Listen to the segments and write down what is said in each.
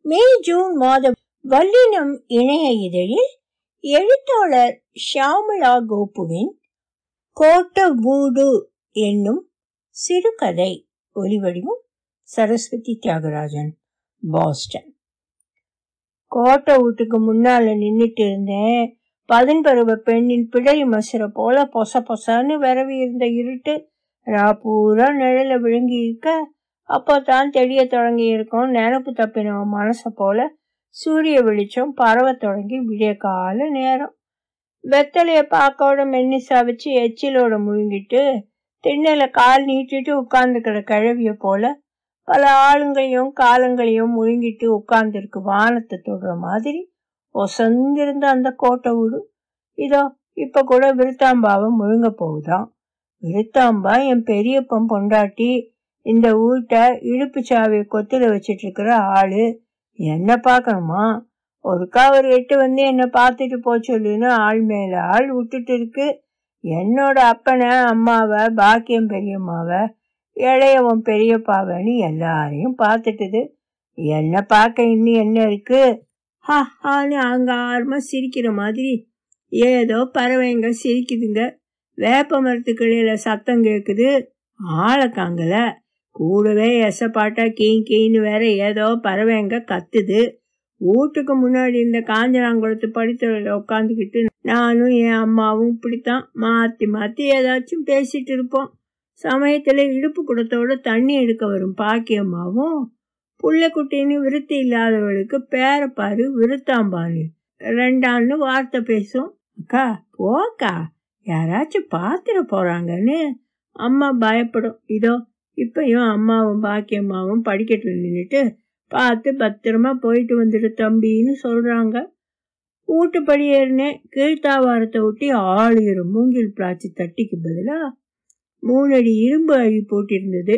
May June மாத வல்லினம் இணைய இதழில் எழுத்தாளர் ஷியாமளா கோபுவின் கோட்ட மூடு என்னும் சிறுகதை ஒலிவடிவம் சரஸ்வதி தியாகராஜன் பாஸ்டன் கோட்டை வீட்டுக்கு முன்னால நின்னுட்டு இருந்தேன் பதின்பருவ பெண்ணின் பிடரி மசுர போல பொச பொசன்னு விரவி இருந்த இருட்டு ரா பூரா நிழல விழுங்கி இருக்க அப்போதான் தெரிய தொடங்கி இருக்கும் நினப்பு தப்பினவன் மனச போல சூரிய வெளிச்சம் பரவ தொடங்கி விடிய கால நேரம் வெத்தலைய பாக்கோட மென்னிசா வச்சு எச்சிலோட முழுங்கிட்டு திண்ணையில கால் நீட்டிட்டு உட்கார்ந்துக்கிற கிழவிய போல பல ஆளுங்களையும் காலங்களையும் முழுங்கிட்டு உட்கார்ந்துருக்கு வானத்தை தொடுற மாதிரி ஒசந்திருந்த அந்த கோட்டை வீடு இதோ இப்ப கூட விருத்தாம்பாவை முழுங்க போகுதாம் விருத்தாம்பா என் பெரியப்பன் பொண்டாட்டி இந்த வீட்டை இழுப்பு சாவியை கொத்துல வச்சிட்டு இருக்கிற ஆளு என்ன பார்க்கணுமா ஒருக்கா ஒரு எட்டு வந்து என்ன பார்த்துட்டு போ சொல்லுன்னு ஆள் மேல ஆள் விட்டுட்டு இருக்கு என்னோட அப்பனை அம்மாவை பாக்கியம் பெரியம்மாவை இளையவன் பெரியப்பாவன்னு எல்லாரையும் பார்த்துட்டுது என்ன பார்க்க இன்னும் என்ன இருக்கு ஹா ஹான்னு அங்காரமா சிரிக்கிற மாதிரி ஏதோ பறவைங்க சிரிக்குதுங்க வேப்ப மரத்துக்கிளையில சத்தம் கேக்குது ஆளை காங்கல கூடவே எசப்பாட்டா கீங் கீன்னு வேற ஏதோ பறவைங்க கத்துது வீட்டுக்கு முன்னாடி இந்த காஞ்சனாங்குளத்து படித்தல உட்காந்துக்கிட்டு நானும் என் அம்மாவும் இப்படித்தான் மாத்தி மாத்தி ஏதாச்சும் பேசிட்டு இருப்போம் சமயத்துல இடுப்பு குடத்தோட தண்ணி எடுக்க வரும் பாக்கியம்மாவும் புள்ளக்குட்டின்னு விருத்தி இல்லாதவளுக்கு பேரப்பாரு விருத்தாம்பான்னு ரெண்டான்னு வார்த்தை பேசும் அக்கா போக்கா யாராச்சும் பாத்திர போறாங்கன்னு அம்மா பயப்படும் இதோ இப்பயும் அம்மாவும் பாக்கியம்மாவும் படிக்கட்டுல நின்றுட்டு பார்த்து பத்திரமா போயிட்டு வந்துடு தம்பின்னு சொல்றாங்க வீட்டுப்படி ஏறினேன் கீழ்த்தாவாரத்தை ஒட்டி ஆளுகிற மூங்கில் பிளாச்சி தட்டிக்கு பதிலா மூணடி இரும்பு அழி போட்டிருந்தது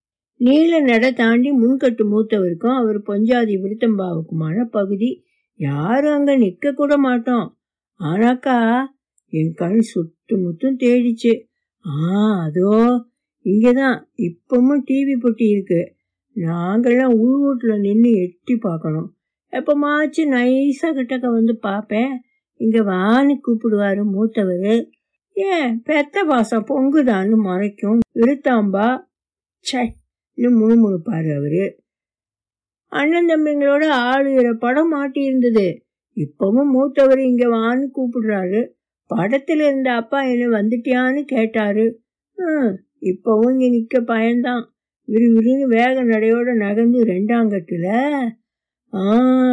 நீல நட தாண்டி முன்கட்டு மூத்தவருக்கும் அவர் பொஞ்சாதி விருத்தம்பாவுக்குமான பகுதி யாரும் அங்க நிக்க கூட மாட்டோம் ஆனாக்கா என் கண் சுத்து முத்தும் தேடிச்சு ஆ அதோ இங்கதான் இப்பவும் டிவி பொட்டி இருக்கு நாங்கெல்லாம் உள் வீட்டுல நின்று எட்டி பார்க்கணும் எப்பமாச்சும் நைஸா கிட்டக்க வந்து பார்ப்பேன் இங்க வான்னு கூப்பிடுவாரு மூத்தவர் ஏன் பெத்த பாசம் பொங்குதான்னு மறைக்கும் விருத்தாம்பா சை இன்னும் முணுமுணுப்பாரு அவரு அண்ணன் தம்பிங்களோட ஆளுகிற படம் மாட்டி இருந்தது இப்பவும் மூத்தவர் இங்க வான்னு கூப்பிடுறாரு படத்துல இருந்த அப்பா என்ன வந்துட்டியான்னு கேட்டாரு ஹம், இப்பவும் இங்க நிக்க பயன்தான் விறுவிறுன்னு வேக நடையோட நகர்ந்து ரெண்டாங்கட்டுல ஆ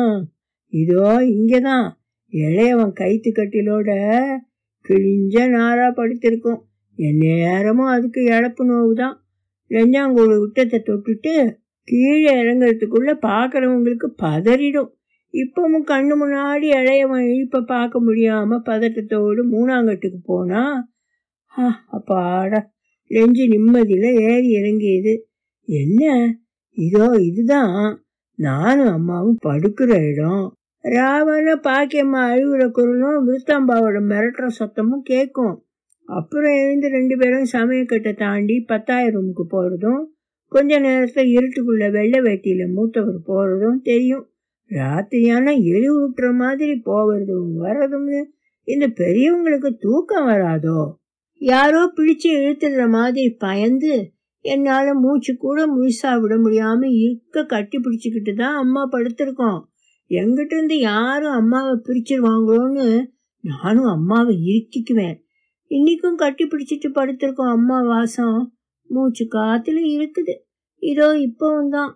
இதோ இங்கதான் இளையவன் கைத்து கட்டிலோட கிழிஞ்ச நாரா படுத்திருக்கும் என் நேரமும் அதுக்கு இழப்பு நோவுதான் நெஞ்சாங்கூழு விட்டத்தை தொட்டுட்டு கீழே இறங்குறதுக்குள்ள பாக்குறவங்களுக்கு பதறிடும் இப்பவும் கண்ணு முன்னாடி இளையவன் இழுப்ப பார்க்க முடியாம பதட்டத்தோடு மூணாங்கட்டுக்கு போனா ஆ, அப்பாடா நெஞ்சு நிம்மதியில ஏறி இறங்கியது என்ன இதோ இதுதான் நானும் அம்மாவும் படுக்கிற இடம் ராவண பாக்கியம்மா அழுகுற குரலும் விருத்தாம்பாவோட மிரட்டுற சத்தமும் கேட்கும் அப்புறம் எழுந்து ரெண்டு பேரும் சமயக்கட்டை தாண்டி பத்தாயிரம் ரூமுக்கு போறதும் கொஞ்ச நேரத்துல இருட்டுக்குள்ள வெள்ளை வேட்டியில மூத்தவர் போறதும் தெரியும் ராத்திரியான எலி விட்டுற மாதிரி போவதும் வர்றதும்னு இந்த பெரியவங்களுக்கு தூக்கம் வராதோ யாரோ பிடிச்சு இழுத்துடுற மாதிரி பயந்து என்னால மூச்சு கூட முழுசா விட முடியாம இருக்க கட்டி பிடிச்சுக்கிட்டு தான் அம்மா படுத்திருக்கோம் எங்கிட்ட இருந்து யாரும் அம்மாவை பிரிச்சிருவாங்களோன்னு நானும் அம்மாவை இறுக்கிக்குவேன் இன்னைக்கும் கட்டி பிடிச்சிட்டு படுத்திருக்கோம் அம்மா வாசம் மூச்சு காத்துல இருக்குது இதோ இப்பவும் தான்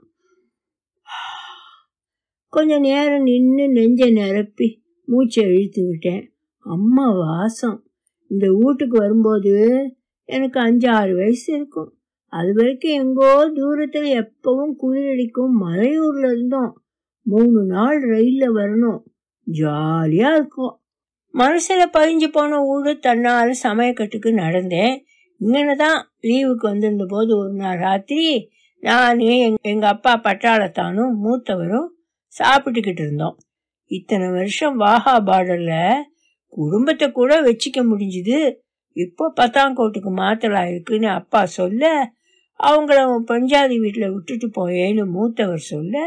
கொஞ்ச நேரம் நின்று நெஞ்ச நிரப்பி மூச்சை இழுத்து விட்டேன் அம்மா வாசம் இந்த வீட்டுக்கு வரும்போது எனக்கு அஞ்சு ஆறு வயசு இருக்கும் அது வரைக்கும் எங்கோ தூரத்துல எப்பவும் குளிரடிக்கும் மலையூர்ல இருந்தோம் மூணு நாள் ரயில்ல வரணும் ஜாலியா இருக்கும் மனசுல பதிஞ்சு போன ஊடு தன்னால சமயக்கட்டுக்கு நடந்தேன் இங்கனதான் லீவுக்கு வந்திருந்த போது ஒரு நாள் ராத்திரி நானு எங்க- எங்க அப்பா பட்டாளத்தானும் மூத்தவரும் சாப்பிட்டுக்கிட்டு இருந்தோம் இத்தனை வருஷம் வாஹா பார்டர்ல குடும்பத்தை கூட வச்சுக்க முடிஞ்சுது இப்போ பத்தாங்கோட்டுக்கு மாத்தலா இருக்குன்னு அப்பா சொல்ல அவங்கள உன் பஞ்சாதி வீட்டில் விட்டுட்டு போயேன்னு மூத்தவர் சொல்ல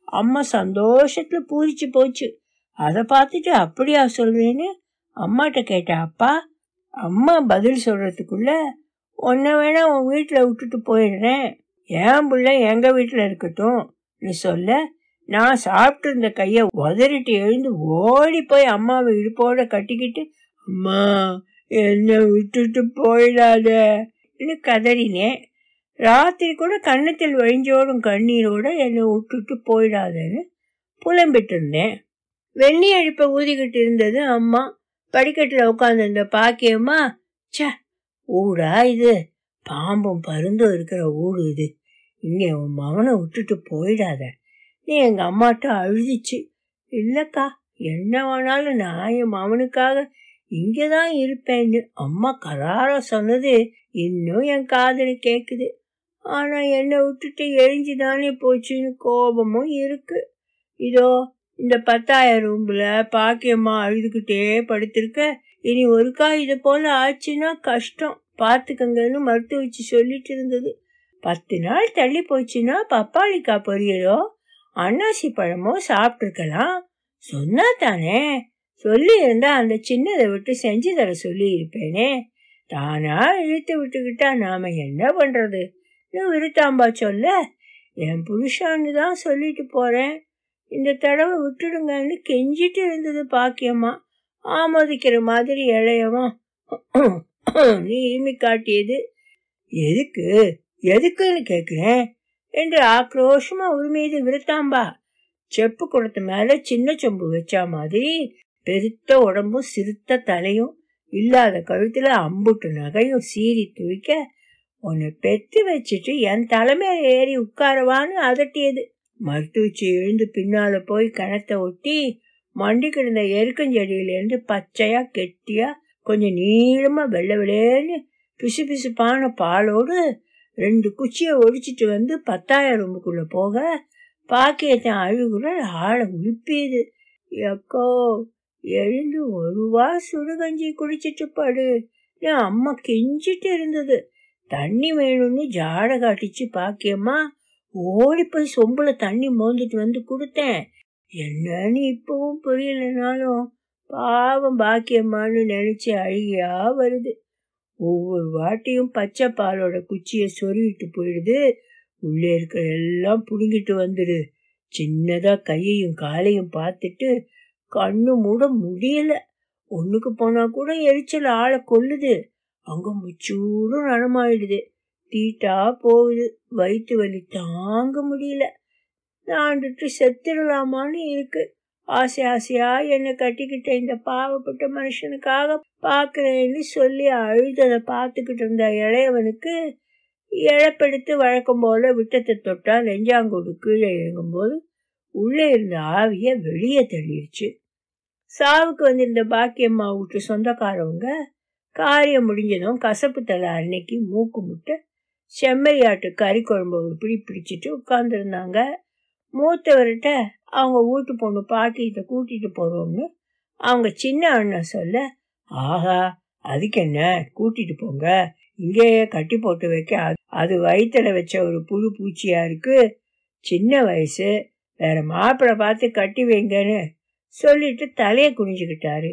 அம்மா சந்தோஷத்துல பூரிச்சு போச்சு அதை பார்த்துட்டு அப்படியா சொல்றேன்னு அம்மாட்ட கேட்டா அப்பா அம்மா பதில் சொல்றதுக்குள்ள உன்னை வேணா உன் வீட்டில் விட்டுட்டு போயிடுறேன் என் பிள்ளை எங்க வீட்டில் இருக்கட்டும் நீ சொல்ல நான் சாப்பிட்டு இருந்த கையை உதறிட்டு எழுந்து ஓடி போய் அம்மாவை இடுப்போட கட்டிக்கிட்டு அம்மா என்னை விட்டுட்டு போயிடாத கதறினேன் ராத்திரி கூட கன்னத்தில் வழிஞ்சோடும் கண்ணீரோட என்னை விட்டுட்டு போயிடாதேன்னு புலம்பிட்டு இருந்தேன் வெண்ணி அழிப்ப ஊதிக்கிட்டு இருந்தது அம்மா படிக்கட்டில் உட்காந்துருந்த பாக்கியம்மா ச ஊடா இது பாம்பும் பருந்தும் இருக்கிற ஊடு இது இங்கே உன் மகனை விட்டுட்டு போயிடாத நீ எங்கள் அம்மாட்ட அழுதிச்சு இல்லைக்கா என்ன வேணாலும் நான் என் மகனுக்காக இங்கே தான் இருப்பேன்னு அம்மா கராரா சொன்னது இன்னும் என் காதல கேட்குது ஆனால் என்னை விட்டுட்டு எழிஞ்சு தானே போச்சுன்னு கோபமும் இருக்கு இதோ இந்த பத்தாயிரம் ரூம்ல பாக்கியம்மா அழுதுகிட்டே படுத்திருக்க இனி ஒருக்கா இதை போல ஆச்சுன்னா கஷ்டம் பார்த்துக்கங்கன்னு மருத்துவ வச்சு சொல்லிட்டு இருந்தது பத்து நாள் தள்ளி போச்சுன்னா பப்பாளிக்கா பொரியலோ அன்னாசி பழமோ சாப்பிட்ருக்கலாம் சொன்னா தானே சொல்லி இருந்தா அந்த சின்னதை விட்டு செஞ்சு தர சொல்லி இருப்பேனே தானா இழுத்து விட்டுக்கிட்டா நாம என்ன பண்றது விருத்தாம்பா சொல்ல என் புருஷான்னு தான் சொல்லிட்டு போறேன் இந்த தடவை விட்டுடுங்கன்னு கெஞ்சிட்டு இருந்தது பாக்கியம்மா ஆமோதிக்கிற மாதிரி இளையவன் நீ இருமி காட்டியது எதுக்கு எதுக்குன்னு கேட்குறேன் என்று ஆக்ரோஷமா உரிமையது விருத்தாம்பா செப்பு குளத்து மேல சின்ன சொம்பு வச்சா மாதிரி பெருத்த உடம்பும் சிறுத்த தலையும் இல்லாத கழுத்துல அம்புட்டு நகையும் சீறி துளிக்க உன்னை பெற்று வச்சுட்டு என் தலைமையில ஏறி உட்காரவான்னு அதட்டியது மருத்துவச்சி எழுந்து பின்னால போய் கணத்தை ஒட்டி மண்டி கிடந்த எருக்கஞ்செடியிலேருந்து பச்சையா கெட்டியா கொஞ்சம் நீளமா வெள்ளை வெள்ளேன்னு பிசு பிசுப்பான பாலோடு ரெண்டு குச்சியை ஒடிச்சிட்டு வந்து பத்தாயிரம் ரூமுக்குள்ள போக பாக்கியத்தின் அழுகுற ஆளை உழுப்பியது எக்கோ எழுந்து ஒருவா சுடுகஞ்சி குடிச்சிட்டு படு என் அம்மா கெஞ்சிட்டு இருந்தது தண்ணி வேணும்னு ஜாட காட்டிச்சு பாக்கியம்மா ஓடி போய் சொம்புல தண்ணி மோந்துட்டு வந்து கொடுத்தேன் என்னன்னு இப்பவும் புரியலனாலும் பாவம் பாக்கியம்மான்னு நினைச்சு அழுகியா வருது ஒவ்வொரு வாட்டியும் பச்சை பாலோட குச்சியை சொருவிட்டு போயிடுது உள்ளே இருக்கிற எல்லாம் புடுங்கிட்டு வந்துடு சின்னதா கையையும் காலையும் பார்த்துட்டு கண்ணு மூட முடியல ஒண்ணுக்கு போனா கூட எரிச்சல் ஆளை கொல்லுது அங்க முச்சூடும் ரணமாயிடுது தீட்டா போகுது வயிற்று வலி தாங்க முடியல தாண்டுட்டு செத்துடலாமான்னு இருக்கு ஆசை ஆசையா என்னை கட்டிக்கிட்ட இந்த பாவப்பட்ட மனுஷனுக்காக பாக்குறேன்னு சொல்லி அழுததை பார்த்துக்கிட்டு இருந்த இளையவனுக்கு இழப்பெடுத்து வழக்கம் போல விட்டத்தை தொட்டா நெஞ்சாங்கோடு கீழே இறங்கும்போது உள்ளே இருந்த ஆவிய வெளியே தள்ளிடுச்சு சாவுக்கு வந்திருந்த பாக்கியம்மா விட்டு சொந்தக்காரவங்க காரியம் முடிஞ்சதும் கசப்பு தலை அன்னைக்கு மூக்கு முட்டை செம்மறியாட்டு கறி குழம்பு ஒரு பிடி பிடிச்சிட்டு உட்காந்துருந்தாங்க மூத்தவர்கிட்ட அவங்க வீட்டு பொண்ணு பாட்டிகிட்ட கூட்டிட்டு போறோம்னு அவங்க சின்ன அண்ணன் சொல்ல ஆஹா அதுக்கு என்ன கூட்டிட்டு போங்க இங்கேயே கட்டி போட்டு வைக்க அது வயிற்றுல வச்ச ஒரு புழு பூச்சியா இருக்கு சின்ன வயசு வேற மாப்பிள்ளை பார்த்து கட்டி வைங்கன்னு சொல்லிட்டு தலையை குனிஞ்சுக்கிட்டாரு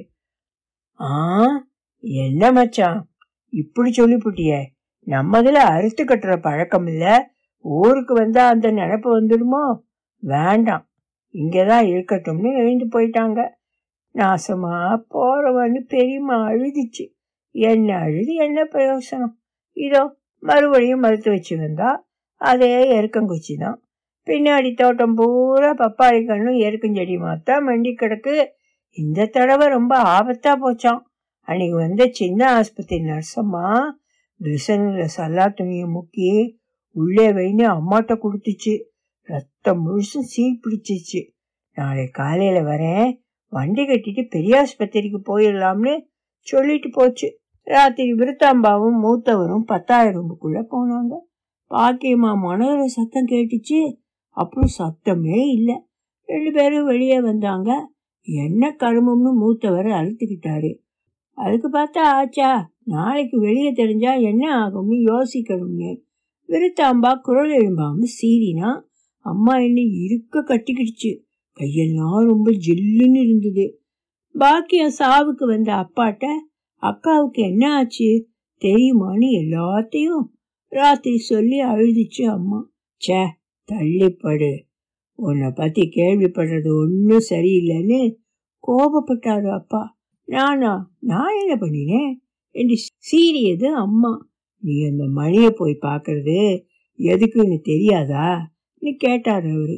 ஆ என்ன மச்சான் இப்படி சொல்லிப்புட்டிய நம்மதுல அறுத்து கட்டுற பழக்கம் இல்ல ஊருக்கு வந்தா அந்த நினப்பு வந்துடுமோ வேண்டாம் இங்கதான் இருக்கட்டும்னு எழுந்து போயிட்டாங்க நாசமா போறவன்னு பெரியம்மா அழுதிச்சு என்ன அழுது என்ன பிரயோசனம் இதோ மறுபடியும் மறுத்து வச்சு வந்தா அதே எருக்கங்குச்சி தான் பின்னாடி தோட்டம் பூரா பப்பாளி கண்ணும் எருக்கஞ்செடி மாத்தா மண்டி கிடக்கு இந்த தடவை ரொம்ப ஆபத்தா போச்சான் அன்னைக்கு வந்த சின்ன ஆஸ்பத்திரி நர்சம்மா கிளிசனில் சல்லா துணியை முக்கி உள்ளே வைன்னு அம்மாட்ட கொடுத்துச்சு ரத்தம் முழுசும் சீல் பிடிச்சிச்சு நாளை காலையில வரேன் வண்டி கட்டிட்டு பெரிய ஆஸ்பத்திரிக்கு போயிடலாம்னு சொல்லிட்டு போச்சு ராத்திரி விருத்தாம்பாவும் மூத்தவரும் பத்தாயிரம் ரூபாய்க்குள்ள போனாங்க பாக்கியம்மா மனோர சத்தம் கேட்டுச்சு அப்புறம் சத்தமே இல்லை ரெண்டு பேரும் வெளியே வந்தாங்க என்ன கருமம்னு மூத்தவர் அழுத்துக்கிட்டாரு அதுக்கு பார்த்தா ஆச்சா நாளைக்கு வெளியே தெரிஞ்சா என்ன ஆகும்னு யோசிக்கணும்னு விருத்தாம்பா குரல் எழும்பாம சீரினா அம்மா என்னை இருக்க கட்டிக்கிடுச்சு கையெல்லாம் ரொம்ப ஜில்லுன்னு இருந்தது பாக்கியம் சாவுக்கு வந்த அப்பாட்ட அக்காவுக்கு என்ன ஆச்சு தெரியுமான்னு எல்லாத்தையும் ராத்திரி சொல்லி அழுதுச்சு அம்மா ச்சே தள்ளிப்படு உன்னை பத்தி கேள்விப்படுறது ஒன்றும் சரியில்லைன்னு கோபப்பட்டாரு அப்பா நானா நான் என்ன பண்ணினேன் என்று சீரியது அம்மா நீ அந்த மணியை போய் பார்க்கறது எதுக்குன்னு தெரியாதா நீ கேட்டார் அவரு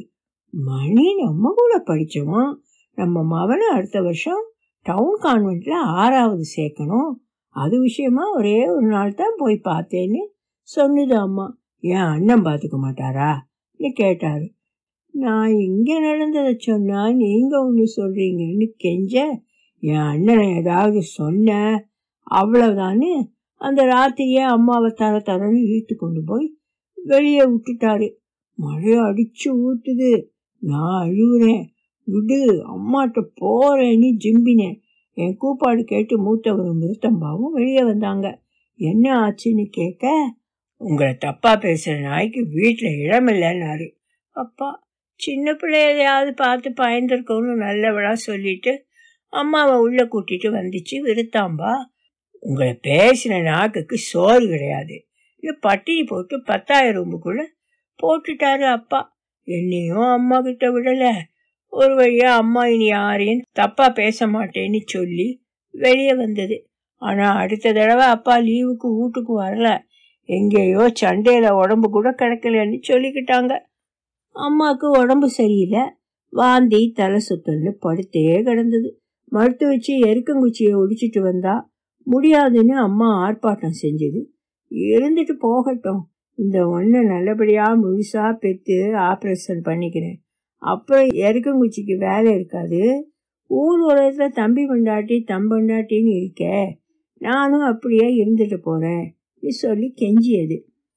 மணி நம்ம கூட படித்தோம் நம்ம மவனை அடுத்த வருஷம் டவுன் கான்வென்ட்ல ஆறாவது சேர்க்கணும் அது விஷயமா ஒரே ஒரு நாள் தான் போய் பார்த்தேன்னு சொன்னது அம்மா என் அண்ணன் பார்த்துக்க மாட்டாரா நீ கேட்டாரு நான் இங்கே நடந்ததை சொன்னா நீங்க ஒன்று சொல்றீங்கன்னு கெஞ்ச என் அண்ணனை ஏதாவது சொன்ன அவ்வளவுதான்னு அந்த ராத்திரியே அம்மாவை தர தரன்னு இழுத்து கொண்டு போய் வெளியே விட்டுட்டாரு மழை அடிச்சு ஊத்துது நான் அழுகுறேன் விடு அம்மாட்ட போறேன்னு ஜிம்பினேன் என் கூப்பாடு கேட்டு மூத்தவரும் மிருத்தம்பாவும் வெளியே வந்தாங்க என்ன ஆச்சுன்னு கேட்க உங்களை தப்பா பேசுற நாய்க்கு வீட்டில் இடமில்லைன்னாரு அப்பா சின்ன பிள்ளையாவது பார்த்து பயந்துருக்கோன்னு நல்லவளா சொல்லிட்டு அம்மாவை உள்ள கூட்டிட்டு வந்துச்சு விருத்தாம்பா உங்களை பேசின நாக்குக்கு சோறு கிடையாது இது பட்டினி போட்டு பத்தாயிரம் ரூபுக்குள்ள போட்டுட்டாரு அப்பா என்னையும் அம்மா கிட்ட விடல ஒரு வழியா அம்மா இனி யாரையும் தப்பா பேச மாட்டேன்னு சொல்லி வெளியே வந்தது ஆனா அடுத்த தடவை அப்பா லீவுக்கு வீட்டுக்கு வரல எங்கேயோ சண்டையில உடம்பு கூட கிடக்கலன்னு சொல்லிக்கிட்டாங்க அம்மாவுக்கு உடம்பு சரியில்லை வாந்தி தலை சுத்தல்னு படுத்தே கிடந்தது மறுத்து வச்சு எருக்கங்குச்சியை ஒடிச்சிட்டு வந்தா முடியாதுன்னு அம்மா ஆர்ப்பாட்டம் செஞ்சது இருந்துட்டு போகட்டும் இந்த ஒன்றை நல்லபடியாக முழுசாக பெற்று ஆப்ரேஷன் பண்ணிக்கிறேன் அப்புறம் எருக்கங்குச்சிக்கு வேலை இருக்காது ஊர் உலகத்தில் தம்பி பொண்டாட்டி தம்பொண்டாட்டின்னு இருக்கே நானும் அப்படியே இருந்துட்டு போகிறேன் சொல்லி கெஞ்சியது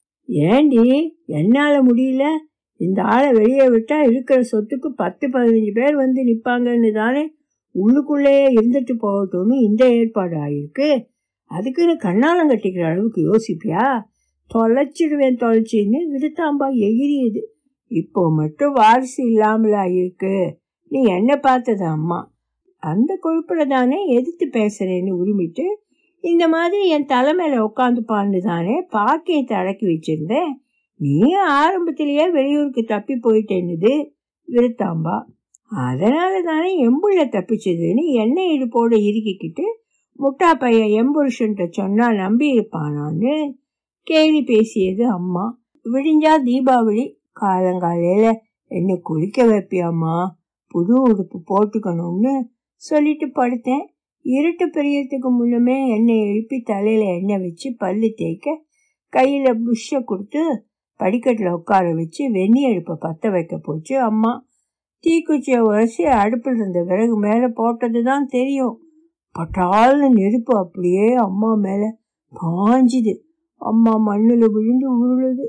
ஏண்டி என்னால் முடியல இந்த ஆளை வெளியே விட்டால் இருக்கிற சொத்துக்கு பத்து பதினஞ்சு பேர் வந்து நிற்பாங்கன்னு தானே உள்ளுக்குள்ளேயே இருந்துட்டு போகட்டும்னு இந்த ஏற்பாடு ஆயிருக்கு அதுக்குன்னு கண்ணாலம் கட்டிக்கிற அளவுக்கு யோசிப்பியா தொலைச்சிடுவேன் தொலைச்சின்னு விருத்தாம்பா எகிரியது இப்போ மட்டும் வாரிசு இல்லாமலா இருக்கு நீ என்ன பார்த்தது அம்மா அந்த கொழுப்புல தானே எதிர்த்து பேசுறேன்னு உரிமிட்டு இந்த மாதிரி என் தலைமையில உட்காந்துப்பான்னு தானே பாக்கியத்தை அடக்கி வச்சிருந்தேன் நீ ஆரம்பத்திலேயே வெளியூருக்கு தப்பி போயிட்டேன்னுது விருத்தாம்பா அதனால தானே எம்புள்ள தப்பிச்சதுன்னு எண்ணெய் இடுப்போட இறுக்கிக்கிட்டு முட்டா பையன் எம்புருஷன்ட்ட சொன்னா நம்பி இருப்பானான்னு கேலி பேசியது அம்மா விடிஞ்சா தீபாவளி காலங்காலையில என்ன குளிக்க வைப்பியாம்மா புது உடுப்பு போட்டுக்கணும்னு சொல்லிட்டு படுத்தேன் இருட்டு பெரியத்துக்கு முன்னமே எண்ணெய் எழுப்பி தலையில எண்ணெய் வச்சு பல்லு தேய்க்க கையில புஷ்ஷை கொடுத்து படிக்கட்டில் உட்கார வச்சு வெந்நி அடுப்பை பற்ற வைக்க போச்சு அம்மா தீக்குச்சியை உரசி அடுப்பில் இருந்த விறகு மேலே போட்டது தான் தெரியும் பட்டால்னு நெருப்பு அப்படியே அம்மா மேலே பாஞ்சுது அம்மா மண்ணில் விழுந்து உருளுது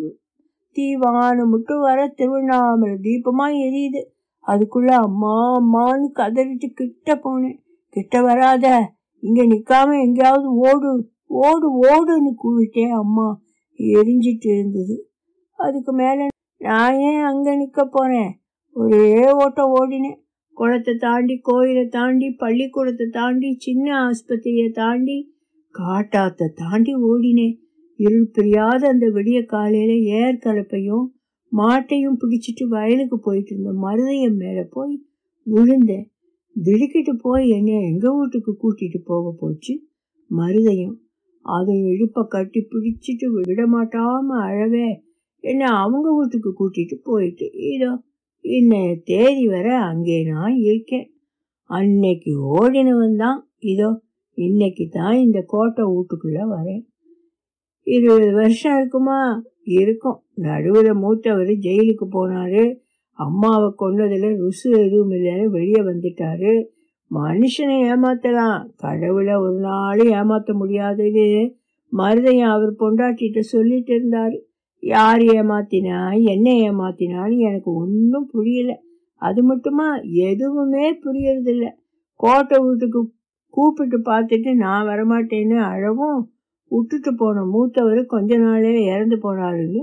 தீ வானம் மட்டும் வர திருவண்ணாமலை தீபமாக எரியுது அதுக்குள்ள அம்மா அம்மான்னு கதறிட்டு கிட்ட போனேன் கிட்ட வராத இங்க நிக்காம எங்கேயாவது ஓடு ஓடு ஓடுன்னு கூவிட்டேன் அம்மா எரிஞ்சிட்டு இருந்தது அதுக்கு மேல நான் ஏன் அங்க நிக்க போறேன் ஒரே ஓட்டம் ஓடினேன் குளத்தை தாண்டி கோயிலை தாண்டி பள்ளிக்கூடத்தை தாண்டி சின்ன ஆஸ்பத்திரியை தாண்டி காட்டாத்தை தாண்டி ஓடினேன் இருள் பிரியாத அந்த விடிய காலையில ஏர் கலப்பையும் மாட்டையும் பிடிச்சிட்டு வயலுக்கு போயிட்டு இருந்த மருதையம் மேல போய் விழுந்தேன் திடுக்கிட்டு போய் என்னை எங்க வீட்டுக்கு கூட்டிட்டு போக போச்சு மருதையம் அதை இழுப்ப கட்டி பிடிச்சிட்டு விட மாட்டாம அழவே என்னை அவங்க வீட்டுக்கு கூட்டிட்டு போயிட்டு இதோ இன்னைய தேதி வர அங்கே நான் இருக்கேன் அன்னைக்கு ஓடினவன் தான் இதோ இன்னைக்கு தான் இந்த கோட்டை வீட்டுக்குள்ள வரேன் இருபது வருஷம் இருக்குமா இருக்கும் நடுவில் மூத்தவர் ஜெயிலுக்கு போனாரு அம்மாவை கொண்டதில் ருசு எதுவும் இல்லைன்னு வெளியே வந்துட்டாரு மனுஷனை ஏமாத்தலாம் கடவுளை ஒரு நாளும் ஏமாத்த முடியாதுன்னு மருதையன் அவர் பொண்டாட்டிட்ட சொல்லிட்டு இருந்தாரு யார் ஏமாத்தினா என்ன ஏமாத்தினான்னு எனக்கு ஒன்றும் புரியல அது மட்டுமா எதுவுமே புரியறதில்ல கோட்டை வீட்டுக்கு கூப்பிட்டு பார்த்துட்டு நான் வரமாட்டேன்னு அழவும் விட்டுட்டு போன மூத்தவர் கொஞ்ச நாளே இறந்து போனாருன்னு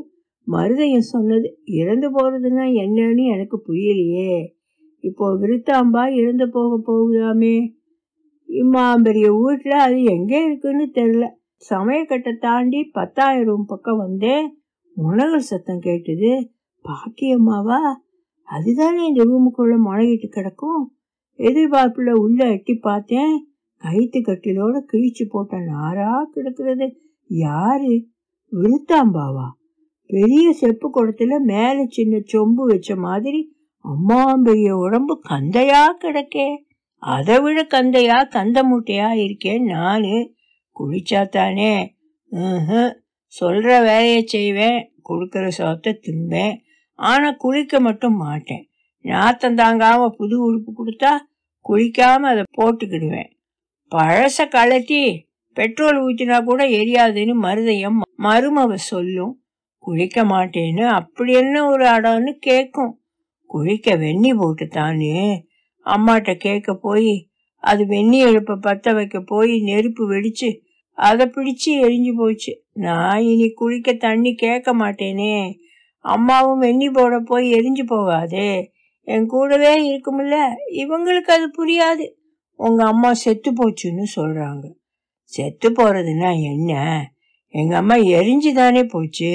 மருதையும் சொன்னது இறந்து போறதுன்னா என்னன்னு எனக்கு புரியலையே இப்போ விருத்தாம்பா இறந்து போக போகுதாமே இம்மாம்பெரிய வீட்டுல அது எங்க இருக்குன்னு தெரியல சமயக்கட்டை தாண்டி பத்தாயிரம் பக்கம் வந்தேன் முனகல் சத்தம் கேட்டுது பாக்கியம்மாவா அதுதானே இந்த ரூமுக்குள்ள முனகிட்டு கிடக்கும் எதிர்பார்ப்புல உள்ள எட்டி பார்த்தேன் கைத்து கட்டிலோட கிழிச்சு போட்ட நாரா கிடக்கிறது யாரு விருத்தாம்பாவா பெரிய செப்பு குடத்துல மேல சின்ன சொம்பு வச்ச மாதிரி அம்மா பெரிய உடம்பு கந்தையா கிடக்கே அதை விட கந்தையா கந்த மூட்டையா இருக்கேன் நானு குளிச்சா தானே ம்ஹும். சொல்ற வேலையை செய்வேன் கொடுக்கற சோத்தை திம்பேன் ஆனா குளிக்க மட்டும் மாட்டேன் நாத்தம் தாங்காம புது உடுப்பு கொடுத்தா குளிக்காம அதை போட்டுக்கிடுவேன் பழச கழட்டி பெட்ரோல் ஊத்தினா கூட எரியாதுன்னு மருதையம் மருமவ சொல்லும் குளிக்க மாட்டேன்னு அப்படி என்ன ஒரு அடம்னு கேட்கும் குளிக்க வெந்நி போட்டுத்தான்னு அம்மாட்ட கேட்க போய் அது வெந்நி எழுப்ப பத்த வைக்க போய் நெருப்பு வெடிச்சு அதை பிடிச்சு எரிஞ்சு போச்சு நான் இனி குளிக்க தண்ணி கேட்க மாட்டேனே அம்மாவும் வெந்நி போட போய் எரிஞ்சு போகாதே என் கூடவே இருக்கும்ல இவங்களுக்கு அது புரியாது உங்க அம்மா செத்து போச்சுன்னு சொல்றாங்க செத்து போறதுன்னா என்ன எங்க அம்மா எரிஞ்சு தானே போச்சு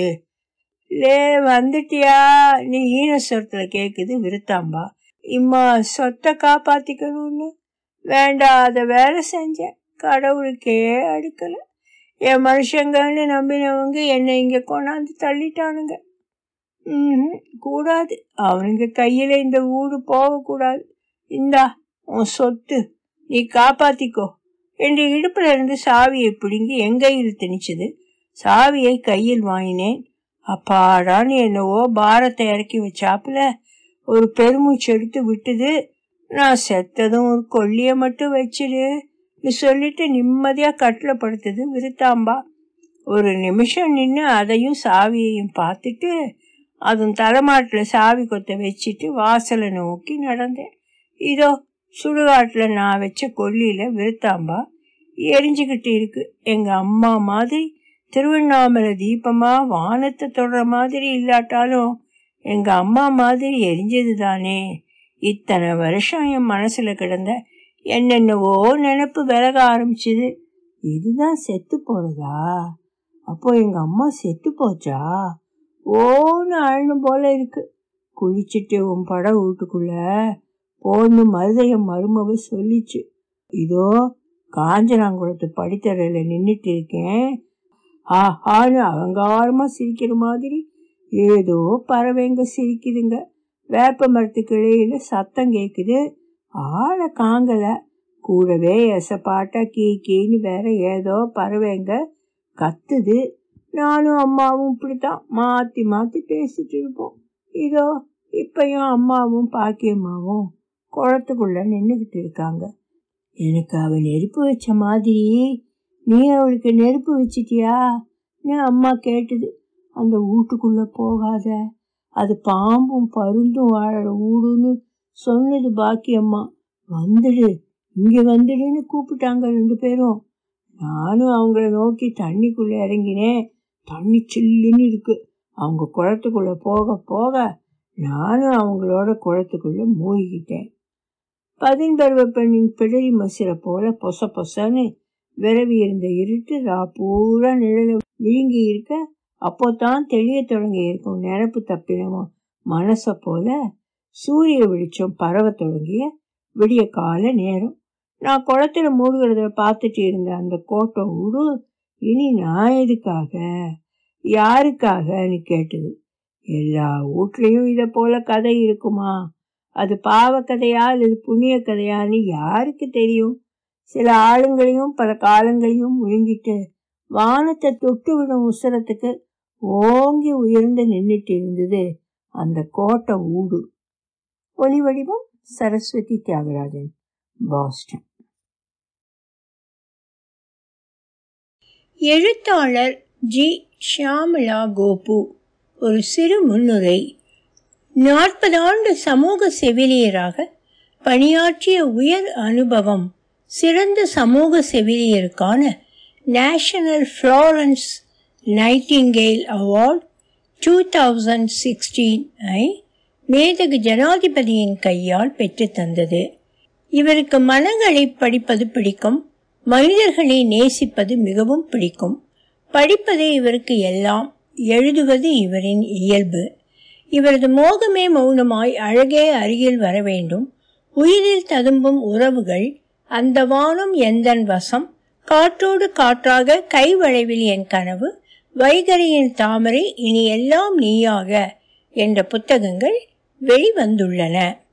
லே வந்துட்டியா நீ ஈனஸ்வரத்துல கேக்குது விருத்தாம்பா இம்மா சொத்தை காப்பாத்திக்கணும்னு வேண்டாத வேலை செஞ்சேன் கடவுளுக்கே அடுக்கல என் மனுஷங்கன்னு நம்பினவங்க என்னை இங்க கொண்டாந்து தள்ளிட்டானுங்க ம்ஹும், கூடாது அவனுங்க கையில இந்த ஊடு போகக்கூடாது இந்தா உன் சொத்து நீ காப்பாத்திக்கோ என்று இடுப்புல இருந்து சாவியை பிடுங்கி என் கையில் திணிச்சது சாவியை கையில் வாங்கினேன் அப்பாடான்னு என்னவோ பாரத்தை இறக்கி வச்சாப்புல ஒரு பெருமூச்சு எடுத்து விட்டுது நான் செத்ததும் ஒரு கொல்லிய மட்டும் வச்சிடு நீ சொல்லிட்டு நிம்மதியா கட்டில படுத்தது விருத்தாம்பா ஒரு நிமிஷம் நின்று அதையும் சாவியையும் பார்த்துட்டு அதன் தலைமாட்டில் சாவி கொத்த வச்சுட்டு வாசலை நோக்கி நடந்தேன் இதோ சுடுகாட்டில் நான் வச்ச கொல்லியில விருத்தாம்பா எரிஞ்சுக்கிட்டு இருக்கு எங்க அம்மா மாதிரி திருவண்ணாமலை தீபமா வானத்தை தொடர மாதிரி இல்லாட்டாலும் எங்க அம்மா மாதிரி எரிஞ்சது தானே இத்தனை வருஷம் என் மனசுல கிடந்த என்னென்னவோ நினப்பு விலக ஆரம்பிச்சது இதுதான் செத்து போறதா அப்போ எங்க அம்மா செத்து போச்சா ஓன்னு அழணும் போல இருக்கு குளிச்சுட்டு உன் பட வீட்டுக்குள்ள போன்னு மருதையம் மருமவ சொல்லிச்சு இதோ காஞ்சனாங்குளத்து படித்தரையில நின்னுட்டு இருக்கேன் ஆஹான்னு அலங்காரமா சிரிக்கிற மாதிரி ஏதோ பறவைங்க சிரிக்குதுங்க வேப்ப மரத்துக்கு இடையில சத்தம் கேக்குது ஆளை காங்கல கூடவே எசப்பாட்டா கீ கீன்னு வேற ஏதோ பறவைங்க கத்துது நானும் அம்மாவும் இப்படித்தான் மாத்தி மாத்தி பேசிட்டு இருப்போம் இதோ இப்பயும் அம்மாவும் பாக்கியம்மாவும் குளத்துக்குள்ள நின்றுகிட்டு இருக்காங்க எனக்கு அவ நெருப்பு வச்ச மாதிரி நீ அவளுக்கு நெருப்பு வச்சிட்டியா அம்மா கேட்டது அந்த வீட்டுக்குள்ள போகாத அது பாம்பும் பருந்தும் வாழற ஊடுன்னு சொன்னது பாக்கியம்மா வந்துடு இங்க வந்துடுன்னு கூப்பிட்டாங்க ரெண்டு பேரும் நானும் அவங்கள நோக்கி தண்ணிக்குள்ள இறங்கினேன் தண்ணி சில்லுன்னு இருக்கு அவங்க குளத்துக்குள்ள போக போக நானும் அவங்களோட குளத்துக்குள்ள மூழ்கிட்டேன் பதின்பருவ பெண்ணின் பிடரி மசிற போல பொச பொசன்னு விரவி இருந்த இருட்டு ரா பூரா நிழல விழுங்கி இருக்க அப்போதான் தெளிய தொடங்கி இருக்கும் நினப்பு தப்பினவும் மனச போல சூரிய வெளிச்சம் பரவ தொடங்கிய விடிய கால நேரம் நான் குளத்துல மூழ்கிறத பார்த்துட்டு இருந்த அந்த கோட்டை ஊடு இனி நான் எதுக்காக யாருக்காகன்னு கேட்டது எல்லா வீட்லயும் இத போல கதை இருக்குமா அது பாவ கதையா அல்லது புண்ணிய கதையான்னு யாருக்கு தெரியும் சில ஆளுங்களையும் பல காலங்களையும் முழுங்கிட்டு வானத்தை தொட்டு விடும் உசரத்துக்கு ஓங்கி உயர்ந்து நின்றுட்டு இருந்தது அந்த கோட்டை ஊடு ஒலி வடிவம் சரஸ்வதி தியாகராஜன் பாஸ்டன் எழுத்தாளர் ஜி ஷியாமலா கோபு ஒரு சிறு முன்னுரை நாற்பது ஆண்டு சமூக செவிலியராக பணியாற்றிய உயர் அனுபவம் சிறந்த சமூக செவிலியருக்கான national Florence Nightingale award two thousand sixteen ஐ மேதகு ஜனாதிபதியின் கையால் பெற்று தந்தது இவருக்கு மனங்களை படிப்பது பிடிக்கும் மனிதர்களை நேசிப்பது மிகவும் பிடிக்கும் படிப்பதே இவருக்கு எல்லாம் எழுதுவது இவரின் இயல்பு இவரது மோகமே மௌனமாய் அழகே அருகில் வர வேண்டும் உயிரில் ததும்பும் உறவுகள் அந்த வானம் எந்தன் வசம் காற்றோடு காற்றாக கைவளைவில் என் கனவு வைகரியின் தாமரை இனி எல்லாம் நீயாக என்ற புத்தகங்கள் வெளிவந்துள்ளன